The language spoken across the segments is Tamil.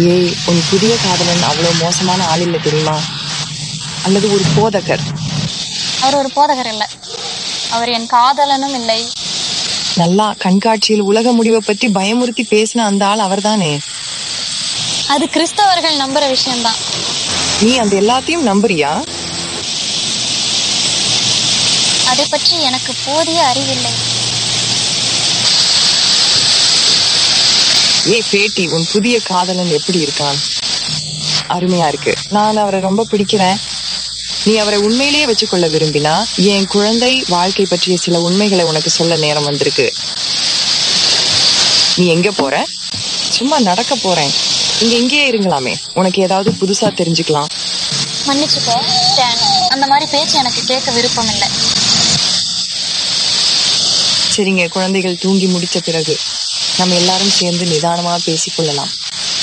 ஏய் உன் புதிய காதலன் அவ்வளவு மோசமான ஆள் இல்ல தெரியுமா அல்லது ஒரு போதகர் அவர் ஒரு போதகர் இல்ல அவர் என் காதலனும் இல்லை நல்லா கண்காட்சியில் உலக முடிவை பற்றி பயமுறுத்தி பேசின அந்த ஆள் அவர்தானே அது கிறிஸ்தவர்கள் நம்புற விஷயம்தான் நீ அந்த எல்லாத்தையும் நம்புறியா அதை பற்றி எனக்கு போதிய அறிவில்லை ஏய் பேட்டி உன் புதிய காதலன் எப்படி இருக்கான் அருமையா இருக்கு நான் அவரை ரொம்ப பிடிக்கிறேன் நீ அவரை உண்மையிலேயே வச்சுக்கொள்ள விரும்பினா என் குழந்தை வாழ்க்கை பற்றிய சில உண்மைகளை உனக்கு சொல்ல நேரம் வந்திருக்கு நீ எங்க போற சும்மா நடக்க போறேன் இங்க இங்கேயே இருங்களாமே உனக்கு ஏதாவது புதுசா தெரிஞ்சுக்கலாம் மன்னிச்சுக்கோ ஸ்டான் அந்த மாதிரி பேச்சு எனக்கு கேட்க விருப்பம் இல்லை சரிங்க குழந்தைகள் தூங்கி முடிச்ச பிறகு நம்ம எல்லாரும் சேர்ந்து நிதானமா பேசிக்கொள்ளலாம்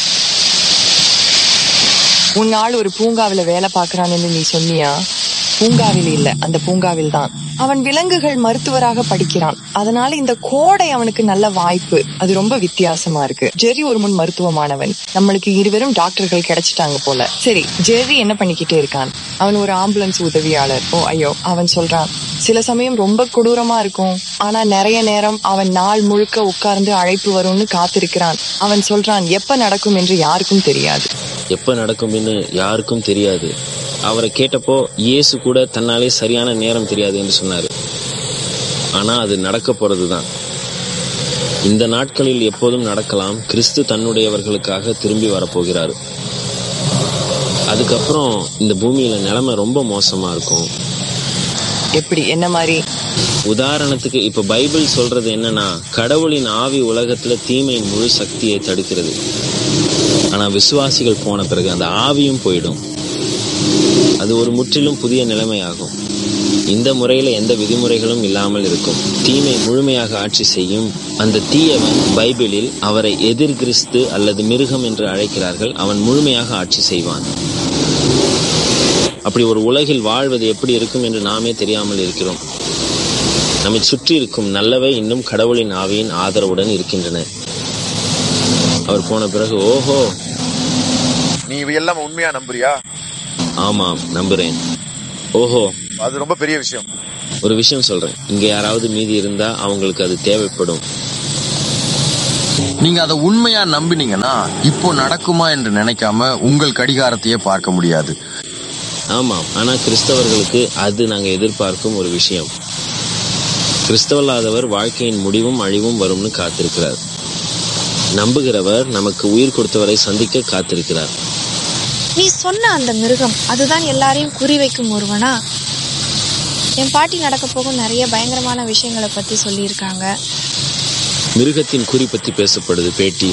உன் ஆள் ஒரு பூங்காவில வேலை பார்க்கறான்னு நீ சொன்னியா பூங்காவில் இல்ல அந்த பூங்காவில் தான் அவன் விலங்குகள் மருத்துவராக படிக்கிறான் அதனால இந்த கோடை அவனுக்கு நல்ல வாய்ப்பு அது ரொம்ப வித்தியாசமா இருக்கு ஜெர்ரி ஒரு முன் மருத்துவமானவன் நம்மளுக்கு இருவரும் டாக்டர்கள் கிடைச்சிட்டாங்க போல சரி ஜெர்ரி என்ன பண்ணிக்கிட்டே இருக்கான் அவன் ஒரு ஆம்புலன்ஸ் உதவியாளர் ஓ ஐயோ அவன் சொல்றான் சில சமயம் ரொம்ப கொடூரமா இருக்கும் ஆனா நிறைய நேரம் அவன் நாள் முழுக்க உட்கார்ந்து அழைப்பு வரும்னு காத்திருக்கிறான் அவன் சொல்றான் எப்ப நடக்கும் என்று யாருக்கும் தெரியாது எப்ப நடக்கும்னு யாருக்கும் தெரியாது அவரை கேட்டப்போ இயேசு கூட தன்னாலே சரியான நேரம் தெரியாது என்று சொன்னாரு ஆனா அது நடக்க போறதுதான் இந்த நாட்களில் எப்போதும் நடக்கலாம் கிறிஸ்து தன்னுடையவர்களுக்காக திரும்பி வரப்போகிறார் அதுக்கப்புறம் இந்த பூமியில நிலைமை ரொம்ப மோசமா இருக்கும் எப்படி என்ன மாதிரி உதாரணத்துக்கு இப்ப பைபிள் சொல்றது என்னன்னா கடவுளின் ஆவி உலகத்துல தீமையின் முழு சக்தியை தடுக்கிறது ஆனா விசுவாசிகள் போன பிறகு அந்த ஆவியும் போயிடும் அது ஒரு முற்றிலும் புதிய நிலைமையாகும் இந்த முறையில எந்த விதிமுறைகளும் இல்லாமல் இருக்கும் தீமை முழுமையாக ஆட்சி செய்யும் அந்த தீயவன் பைபிளில் அவரை எதிர் கிறிஸ்து அல்லது மிருகம் என்று அழைக்கிறார்கள் அவன் முழுமையாக ஆட்சி செய்வான் அப்படி ஒரு உலகில் வாழ்வது எப்படி இருக்கும் என்று நாமே தெரியாமல் இருக்கிறோம் நம்மை சுற்றி இருக்கும் நல்லவை இன்னும் கடவுளின் ஆவியின் ஆதரவுடன் இருக்கின்றன அவர் போன பிறகு ஓஹோ நீ இவையெல்லாம் உண்மையா நம்புறியா ஆமாம் நம்புறேன் ஓஹோ அது ரொம்ப பெரிய விஷயம் ஒரு விஷயம் சொல்றேன் இங்க யாராவது மீதி இருந்தா அவங்களுக்கு அது தேவைப்படும் நீங்க அதை உண்மையா நம்பினீங்கன்னா இப்போ நடக்குமா என்று நினைக்காம உங்கள் கடிகாரத்தையே பார்க்க முடியாது ஆமாம் ஆனா கிறிஸ்தவர்களுக்கு அது நாங்க எதிர்பார்க்கும் ஒரு விஷயம் கிறிஸ்தவல்லாதவர் வாழ்க்கையின் முடிவும் அழிவும் வரும்னு காத்திருக்கிறார் நம்புகிறவர் நமக்கு உயிர் கொடுத்தவரை சந்திக்க காத்திருக்கிறார் நீ சொன்ன அந்த மிருகம் அதுதான் எல்லாரையும் குறிவைக்கும் ஒருவனா என் பாட்டி நடக்க போகும் நிறைய பயங்கரமான விஷயங்களை பத்தி சொல்லியிருக்காங்க மிருகத்தின் குறி பத்தி பேசப்படுது பேட்டி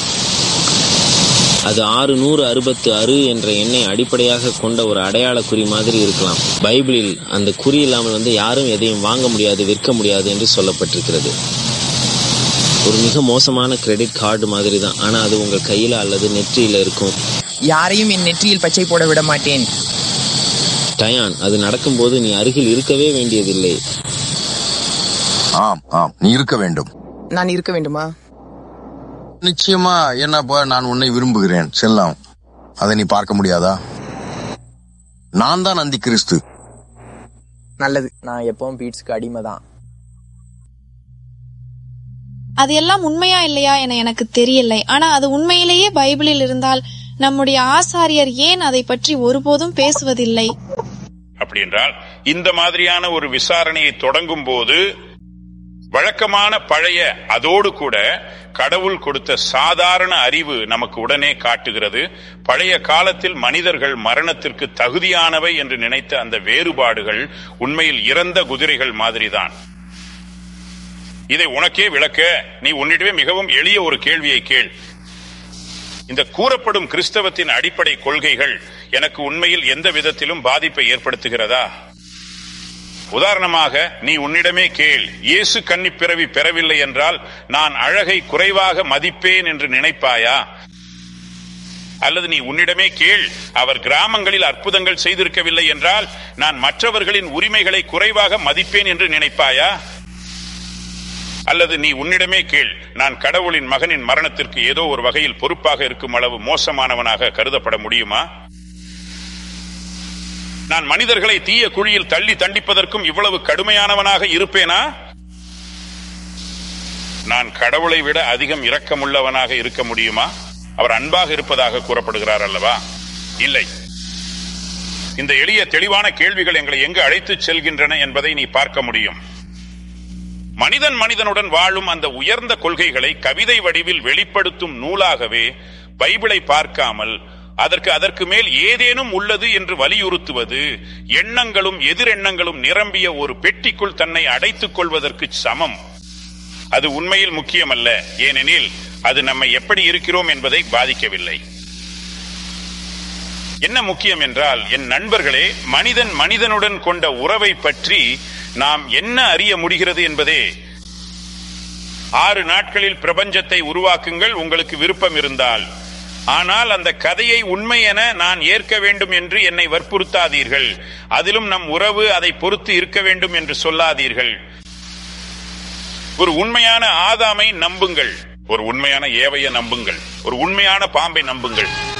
அது ஆறு நூறு அறுபத்து அறு என்ற எண்ணை அடிப்படையாக கொண்ட ஒரு அடையாள குறி மாதிரி இருக்கலாம் பைபிளில் அந்த குறி இல்லாமல் வந்து யாரும் எதையும் வாங்க முடியாது விற்க முடியாது என்று சொல்லப்பட்டிருக்கிறது ஒரு மிக மோசமான கிரெடிட் கார்டு மாதிரி தான் ஆனா அது உங்க கையில அல்லது நெற்றியில இருக்கும் யாரையும் என் நெற்றியில் பச்சை போட விட மாட்டேன் டயான் அது நடக்கும்போது நீ அருகில் இருக்கவே வேண்டியதில்லை ஆம் ஆம் நீ இருக்க வேண்டும் நான் இருக்க வேண்டுமா நிச்சயமா என்னப்பா நான் உன்னை விரும்புகிறேன் செல்லாம் அதை நீ பார்க்க முடியாதா நான் தான் அந்தி கிறிஸ்து நல்லது நான் எப்பவும் பீட்ஸ்க்கு அடிமை தான் அது எல்லாம் உண்மையா இல்லையா என எனக்கு தெரியலை ஆனா அது உண்மையிலேயே பைபிளில் இருந்தால் நம்முடைய ஆசாரியர் ஏன் அதை பற்றி ஒருபோதும் பேசுவதில்லை அப்படி என்றால் இந்த மாதிரியான ஒரு விசாரணையை தொடங்கும் போது வழக்கமான பழைய அதோடு கூட கடவுள் கொடுத்த சாதாரண அறிவு நமக்கு உடனே காட்டுகிறது பழைய காலத்தில் மனிதர்கள் மரணத்திற்கு தகுதியானவை என்று நினைத்த அந்த வேறுபாடுகள் உண்மையில் இறந்த குதிரைகள் மாதிரிதான் இதை உனக்கே விளக்க நீ உன்னிடமே மிகவும் எளிய ஒரு கேள்வியை கேள் இந்த கூறப்படும் கிறிஸ்தவத்தின் அடிப்படை கொள்கைகள் எனக்கு உண்மையில் எந்த விதத்திலும் பாதிப்பை ஏற்படுத்துகிறதா உதாரணமாக நீ உன்னிடமே கேள் இயேசு கன்னி பிறவி பெறவில்லை என்றால் நான் அழகை குறைவாக மதிப்பேன் என்று நினைப்பாயா அல்லது நீ உன்னிடமே கேள் அவர் கிராமங்களில் அற்புதங்கள் செய்திருக்கவில்லை என்றால் நான் மற்றவர்களின் உரிமைகளை குறைவாக மதிப்பேன் என்று நினைப்பாயா அல்லது நீ உன்னிடமே கேள் நான் கடவுளின் மகனின் மரணத்திற்கு ஏதோ ஒரு வகையில் பொறுப்பாக இருக்கும் அளவு மோசமானவனாக கருதப்பட முடியுமா நான் மனிதர்களை தீய குழியில் தள்ளி தண்டிப்பதற்கும் இவ்வளவு கடுமையானவனாக இருப்பேனா நான் கடவுளை விட அதிகம் இரக்கமுள்ளவனாக இருக்க முடியுமா அவர் அன்பாக இருப்பதாக கூறப்படுகிறார் அல்லவா இல்லை இந்த எளிய தெளிவான கேள்விகள் எங்களை எங்கு அழைத்துச் செல்கின்றன என்பதை நீ பார்க்க முடியும் மனிதன் மனிதனுடன் வாழும் அந்த உயர்ந்த கொள்கைகளை கவிதை வடிவில் வெளிப்படுத்தும் நூலாகவே பைபிளை பார்க்காமல் அதற்கு அதற்கு மேல் ஏதேனும் உள்ளது என்று வலியுறுத்துவது எண்ணங்களும் எதிரெண்ணங்களும் நிரம்பிய ஒரு பெட்டிக்குள் தன்னை அடைத்துக் கொள்வதற்கு சமம் அது உண்மையில் முக்கியமல்ல ஏனெனில் அது நம்மை எப்படி இருக்கிறோம் என்பதை பாதிக்கவில்லை என்ன முக்கியம் என்றால் என் நண்பர்களே மனிதன் மனிதனுடன் கொண்ட உறவை பற்றி நாம் என்ன அறிய முடிகிறது என்பதே ஆறு நாட்களில் பிரபஞ்சத்தை உருவாக்குங்கள் உங்களுக்கு விருப்பம் இருந்தால் ஆனால் அந்த கதையை உண்மை என நான் ஏற்க வேண்டும் என்று என்னை வற்புறுத்தாதீர்கள் அதிலும் நம் உறவு அதை பொறுத்து இருக்க வேண்டும் என்று சொல்லாதீர்கள் ஒரு உண்மையான ஆதாமை நம்புங்கள் ஒரு உண்மையான ஏவைய நம்புங்கள் ஒரு உண்மையான பாம்பை நம்புங்கள்